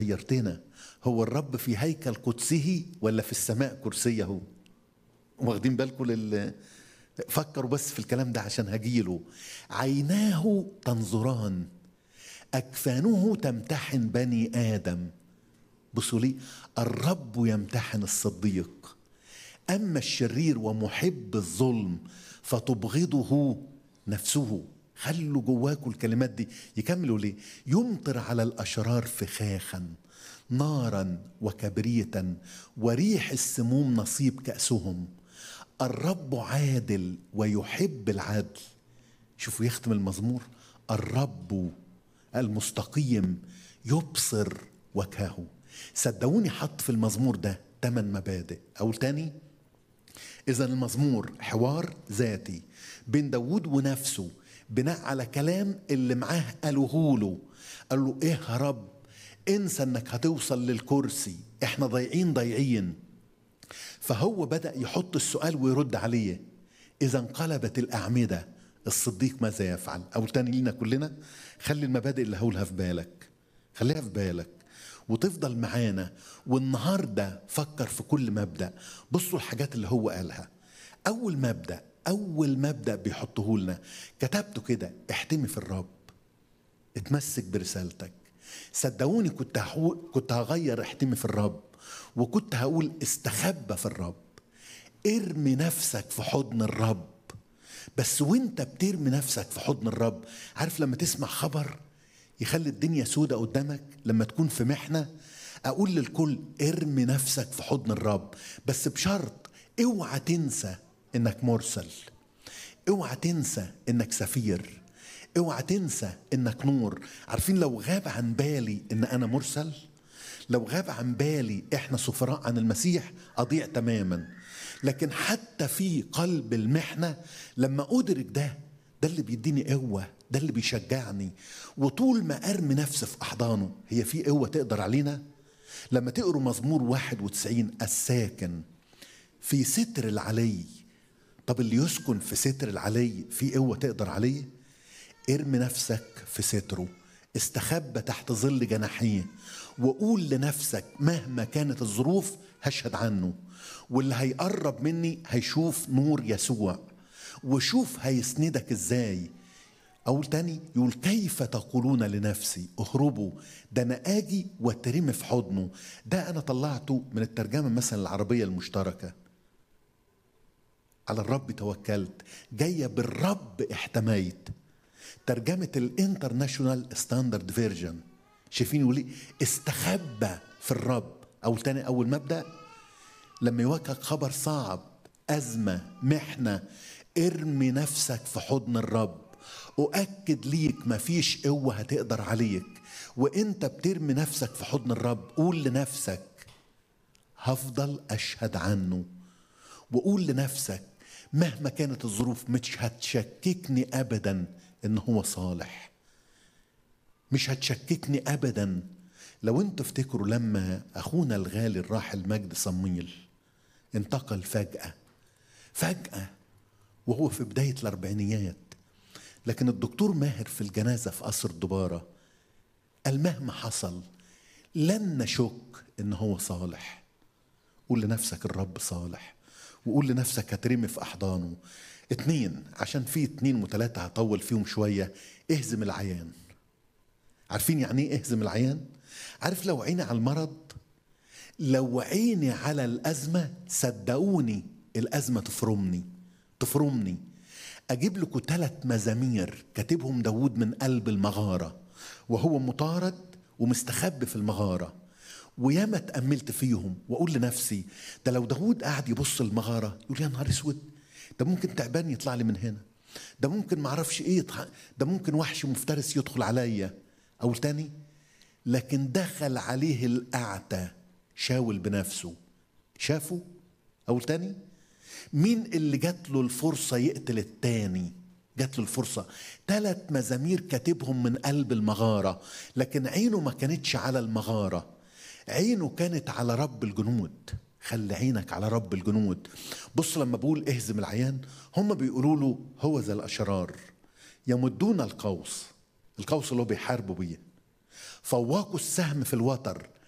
غيرتنا هو الرب في هيكل قدسه ولا في السماء كرسيه واخدين بالكم لل فكروا بس في الكلام ده عشان هجيله عيناه تنظران أكفانه تمتحن بني آدم بصوا لي الرب يمتحن الصديق أما الشرير ومحب الظلم فتبغضه نفسه خلوا جواكم الكلمات دي يكملوا ليه يمطر على الأشرار فخاخا نارا وكبريتا وريح السموم نصيب كأسهم الرب عادل ويحب العدل شوفوا يختم المزمور الرب المستقيم يبصر وجهه صدقوني حط في المزمور ده ثمان مبادئ أقول تاني إذا المزمور حوار ذاتي بين داوود ونفسه بناء على كلام اللي معاه قالوه له قال له إيه يا رب انسى انك هتوصل للكرسي احنا ضايعين ضايعين فهو بدأ يحط السؤال ويرد عليه إذا انقلبت الأعمدة الصديق ماذا يفعل أو تاني لينا كلنا خلي المبادئ اللي هقولها في بالك خليها في بالك وتفضل معانا والنهاردة فكر في كل مبدأ بصوا الحاجات اللي هو قالها أول مبدأ أول مبدأ بيحطه لنا كتبته كده احتمي في الرب اتمسك برسالتك صدقوني كنت هحو... كنت هغير احتمي في الرب وكنت هقول استخبى في الرب ارمي نفسك في حضن الرب بس وانت بترمي نفسك في حضن الرب عارف لما تسمع خبر يخلي الدنيا سودة قدامك لما تكون في محنة أقول للكل ارمي نفسك في حضن الرب بس بشرط اوعى تنسى انك مرسل اوعى تنسى انك سفير اوعى تنسى انك نور عارفين لو غاب عن بالي ان انا مرسل لو غاب عن بالي احنا سفراء عن المسيح اضيع تماما لكن حتى في قلب المحنه لما ادرك ده ده اللي بيديني قوه ده اللي بيشجعني وطول ما ارمي نفسي في احضانه هي في قوه تقدر علينا لما تقروا مزمور 91 الساكن في ستر العلي طب اللي يسكن في ستر العلي في قوه تقدر عليه ارمي نفسك في ستره استخبى تحت ظل جناحيه وقول لنفسك مهما كانت الظروف هشهد عنه واللي هيقرب مني هيشوف نور يسوع وشوف هيسندك ازاي أقول تاني يقول كيف تقولون لنفسي اهربوا ده أنا آجي واترمي في حضنه ده أنا طلعته من الترجمة مثلا العربية المشتركة على الرب توكلت جاية بالرب احتميت ترجمة الانترناشونال ستاندرد فيرجن شايفين يقول استخبى في الرب أو تاني أول مبدأ لما يواجهك خبر صعب أزمة محنة ارمي نفسك في حضن الرب أؤكد ليك مفيش قوة هتقدر عليك وانت بترمي نفسك في حضن الرب قول لنفسك هفضل أشهد عنه وقول لنفسك مهما كانت الظروف مش هتشككني أبدا إن هو صالح مش هتشككني أبدا لو انتوا تفتكروا لما أخونا الغالي الراحل مجد صمويل انتقل فجأة فجأة وهو في بداية الأربعينيات لكن الدكتور ماهر في الجنازة في قصر الدبارة قال مهما حصل لن نشك ان هو صالح قول لنفسك الرب صالح وقول لنفسك هترمي في احضانه اتنين عشان في اتنين وتلاتة هطول فيهم شوية اهزم العيان عارفين يعني ايه اهزم العيان عارف لو عيني على المرض لو عيني على الأزمة صدقوني الأزمة تفرمني تفرمني أجيب لكم ثلاث مزامير كاتبهم داود من قلب المغارة وهو مطارد ومستخبي في المغارة وياما تأملت فيهم وأقول لنفسي ده لو داود قاعد يبص المغارة يقول يا نهار اسود ده ممكن تعبان يطلع لي من هنا ده ممكن معرفش ايه ده ممكن وحش مفترس يدخل عليا أقول تاني لكن دخل عليه الأعتى شاول بنفسه شافه أقول تاني مين اللي جات له الفرصة يقتل التاني جات له الفرصة ثلاث مزامير كاتبهم من قلب المغارة لكن عينه ما كانتش على المغارة عينه كانت على رب الجنود خلي عينك على رب الجنود بص لما بقول اهزم العيان هم بيقولوا له هو ذا الأشرار يمدون القوس القوس اللي هو بيحاربوا بيه فواقوا السهم في الوتر